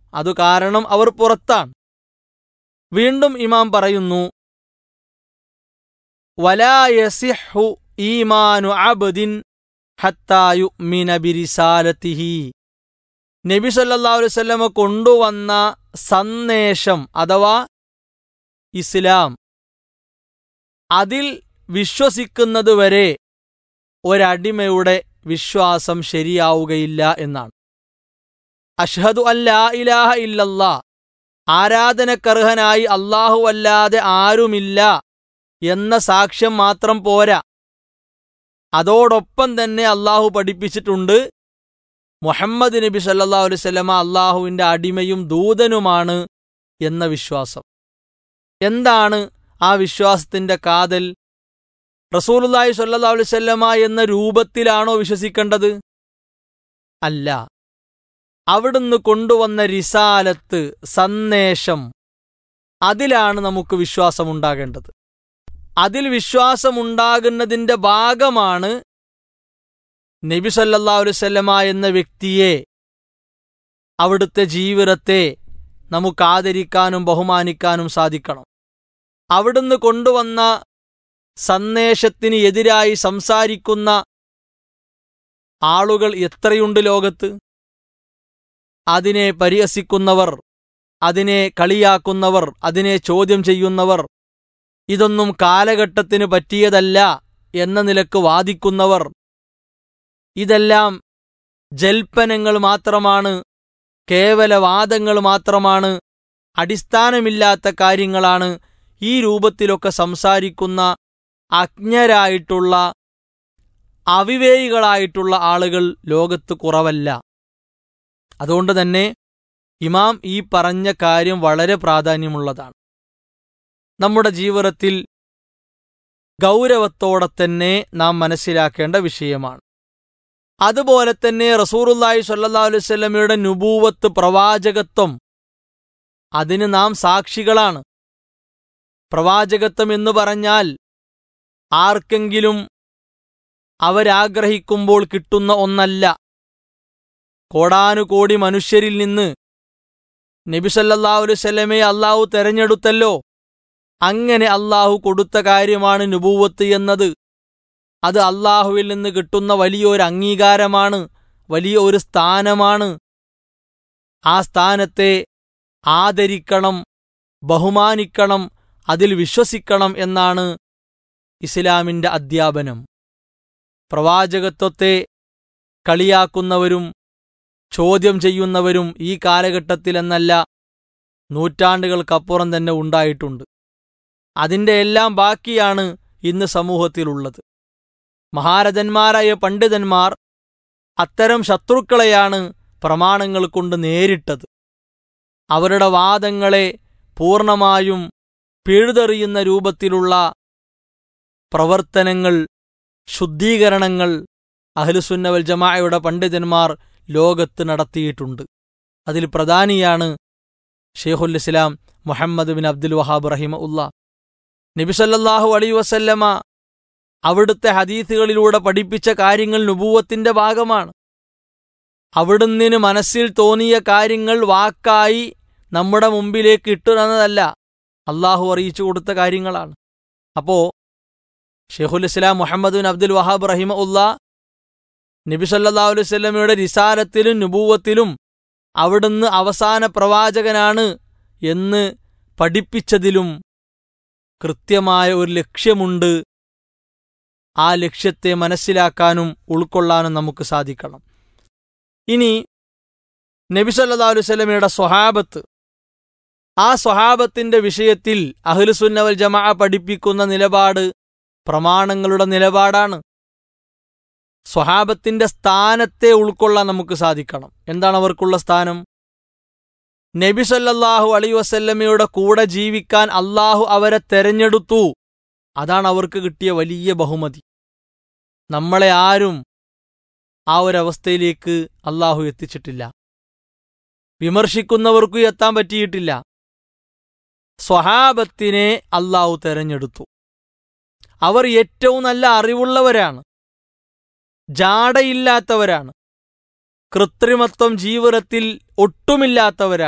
അതു കാരണം അവർ പുറത്താണ് വീണ്ടും ഇമാം പറയുന്നു വലാ യസിഹു ഈമാനു അബ്ദിൻ ഹത്താ യുഅ്മിന ബിരിസാലത്തിഹി നബി സല്ലല്ലാഹു അലൈഹി വസല്ലമ കൊണ്ടുവന്ന സന്ദേശം അഥവാ ഇസ്ലാം അതിൽ വിശ്വസിക്കുന്നതുവരെ ഒരടിമയുടെ വിശ്വാസം ശരിയാവുകയില്ല എന്നാണ് അഷ്ഹദു അല്ലാ ഇലാഹ ഇല്ലല്ലാ ആരാധനക്കർഹനായി അല്ലാഹു അല്ലാതെ ആരുമില്ല എന്ന സാക്ഷ്യം മാത്രം പോരാ അതോടൊപ്പം തന്നെ അള്ളാഹു പഠിപ്പിച്ചിട്ടുണ്ട് മുഹമ്മദ് നബി സല്ലല്ലാഹു അലൈഹി വസല്ലമ അള്ളാഹുവിന്റെ അടിമയും ദൂതനുമാണ് എന്ന വിശ്വാസം എന്താണ് ആ വിശ്വാസത്തിന്റെ കാതൽ റസൂലുള്ളാഹി സ്വല്ലല്ലാഹു അലൈഹി വസല്ലമ എന്ന രൂപത്തിലാണോ വിശ്വസിക്കേണ്ടത് അല്ല അവിടുന്ന് കൊണ്ടുവന്ന റിസാലത്ത് സന്ദേശം അതിലാണ് നമുക്ക് വിശ്വാസമുണ്ടാകേണ്ടത് അതിൽ വിശ്വാസമുണ്ടാകുന്നതിന്റെ ഭാഗമാണ് നബി സല്ലല്ലാഹു അലൈഹി വസല്ലമ എന്ന വ്യക്തിയെ അവിടുത്തെ ജീവിതത്തെ നമുക്ക് ആദരിക്കാനും ബഹുമാനിക്കാനും സാധിക്കണം അവിടുന്ന് കൊണ്ടുവന്ന സന്ദേശത്തിന് എതിരായി സംസാരിക്കുന്ന ആളുകൾ എത്രയുണ്ട് ലോകത്ത് അതിനെ പരിഹസിക്കുന്നവർ അതിനെ കളിയാക്കുന്നവർ അതിനെ ചോദ്യം ചെയ്യുന്നവർ ഇതൊന്നും കാലഘട്ടത്തിന് പറ്റിയതല്ല എന്ന നിലക്ക് വാദിക്കുന്നവർ ഇതെല്ലാം ജൽപ്പനങ്ങൾ മാത്രമാണ് കേവല വാദങ്ങൾ മാത്രമാണ് അടിസ്ഥാനമില്ലാത്ത കാര്യങ്ങളാണ് ഈ രൂപത്തിലൊക്കെ സംസാരിക്കുന്ന അജ്ഞരായിട്ടുള്ള അവിവേകികളായിട്ടുള്ള ആളുകൾ ലോകത്ത് കുറവല്ല അതുകൊണ്ട് തന്നെ ഇമാം ഈ പറഞ്ഞ കാര്യം വളരെ പ്രാധാന്യമുള്ളതാണ് നമ്മുടെ ജീവിതത്തിൽ ഗൗരവത്തോടെ തന്നെ നാം മനസ്സിലാക്കേണ്ട വിഷയമാണ് അതുപോലെ തന്നെ റസൂറുല്ലാഹി സ്വല്ലല്ലാഹു അലൈഹി വസല്ലമയുടെ നുബൂവത്ത് പ്രവാചകത്വം അതിന് നാം സാക്ഷികളാണ് പ്രവാചകത്വം എന്ന് പറഞ്ഞാൽ ആർക്കെങ്കിലും അവരാഗ്രഹിക്കുമ്പോൾ കിട്ടുന്ന ഒന്നല്ല കോടാനുകോടി മനുഷ്യരിൽ നിന്ന് നബിസല്ലാഹു അലൈഹി സ്വലമയെ അള്ളാഹു തെരഞ്ഞെടുത്തല്ലോ അങ്ങനെ അള്ളാഹു കൊടുത്ത കാര്യമാണ് നുബൂവത്ത് എന്നത് അത് അള്ളാഹുവിൽ നിന്ന് കിട്ടുന്ന വലിയൊരു അംഗീകാരമാണ് വലിയ ഒരു സ്ഥാനമാണ് ആ സ്ഥാനത്തെ ആദരിക്കണം ബഹുമാനിക്കണം അതിൽ വിശ്വസിക്കണം എന്നാണ് ഇസ്ലാമിന്റെ അധ്യാപനം പ്രവാചകത്വത്തെ കളിയാക്കുന്നവരും ചോദ്യം ചെയ്യുന്നവരും ഈ കാലഘട്ടത്തിലെന്നല്ല നൂറ്റാണ്ടുകൾക്കപ്പുറം തന്നെ ഉണ്ടായിട്ടുണ്ട് അതിന്റെ എല്ലാം ബാക്കിയാണ് ഇന്ന് സമൂഹത്തിലുള്ളത് മഹാരഥന്മാരായ പണ്ഡിതന്മാർ അത്തരം ശത്രുക്കളെയാണ് പ്രമാണങ്ങൾ കൊണ്ട് നേരിട്ടത് അവരുടെ വാദങ്ങളെ പൂർണമായും പിഴുതെറിയുന്ന രൂപത്തിലുള്ള പ്രവർത്തനങ്ങൾ ശുദ്ധീകരണങ്ങൾ അഹ്ലുസുന്നവൽ ജമാഅയുടെ പണ്ഡിതന്മാർ ലോകത്ത് നടത്തിയിട്ടുണ്ട് അതിൽ പ്രധാനിയാണ് ഷെയ്ഖുൽ ഇസ്ലാം മുഹമ്മദ് ബിൻ അബ്ദുൽ വഹാബ് റഹിമ ഉള്ള നബിസല്ലാഹു അലൈ വസല്ലമ അവിടുത്തെ ഹദീസുകളിലൂടെ പഠിപ്പിച്ച കാര്യങ്ങൾ നുബൂവത്തിന്റെ ഭാഗമാണ് അവിടുന്നിന് മനസ്സിൽ തോന്നിയ കാര്യങ്ങൾ വാക്കായി നമ്മുടെ മുമ്പിലേക്ക് ഇട്ടുതന്നതല്ല അള്ളാഹു അറിയിച്ചു കൊടുത്ത കാര്യങ്ങളാണ് അപ്പോ ഷെയ്ഖുൽ ഇസ്ലാം മുഹമ്മദ് ബിൻ അബ്ദുൽ വഹാബ് റഹിമ ഉള്ള നബി സല്ലല്ലാഹു അലൈഹി വസല്ലമയുടെ റിസാലത്തിലും നുബൂവത്തിലും അവിടുന്ന് അവസാന പ്രവാചകനാണ് എന്ന് പഠിപ്പിച്ചതിലും കൃത്യമായ ഒരു ലക്ഷ്യമുണ്ട് ആ ലക്ഷ്യത്തെ മനസ്സിലാക്കാനും ഉൾക്കൊള്ളാനും നമുക്ക് സാധിക്കണം ഇനി നബി സല്ലല്ലാഹു അലൈഹി വസല്ലമയുടെ സ്വഹാബത്ത് ആ സ്വഹാബത്തിന്റെ വിഷയത്തിൽ അഹ്ലുസുന്നവൽ ജമാ പഠിപ്പിക്കുന്ന നിലപാട് പ്രമാണങ്ങളുടെ നിലപാടാണ് സ്വഹാബത്തിന്റെ സ്ഥാനത്തെ ഉൾക്കൊള്ളാൻ നമുക്ക് സാധിക്കണം എന്താണ് അവർക്കുള്ള സ്ഥാനം നബി സല്ലല്ലാഹു അലൈ വസല്ലമയുടെ കൂടെ ജീവിക്കാൻ അള്ളാഹു അവരെ തെരഞ്ഞെടുത്തു അതാണ് അവർക്ക് കിട്ടിയ വലിയ ബഹുമതി നമ്മളെ ആരും ആ ഒരവസ്ഥയിലേക്ക് അള്ളാഹു എത്തിച്ചിട്ടില്ല വിമർശിക്കുന്നവർക്കും എത്താൻ പറ്റിയിട്ടില്ല സ്വഹാബത്തിനെ അള്ളാഹു തെരഞ്ഞെടുത്തു അവർ ഏറ്റവും നല്ല അറിവുള്ളവരാണ് ജാടയില്ലാത്തവരാണ് കൃത്രിമത്വം ജീവിതത്തിൽ ഒട്ടുമില്ലാത്തവരാണ്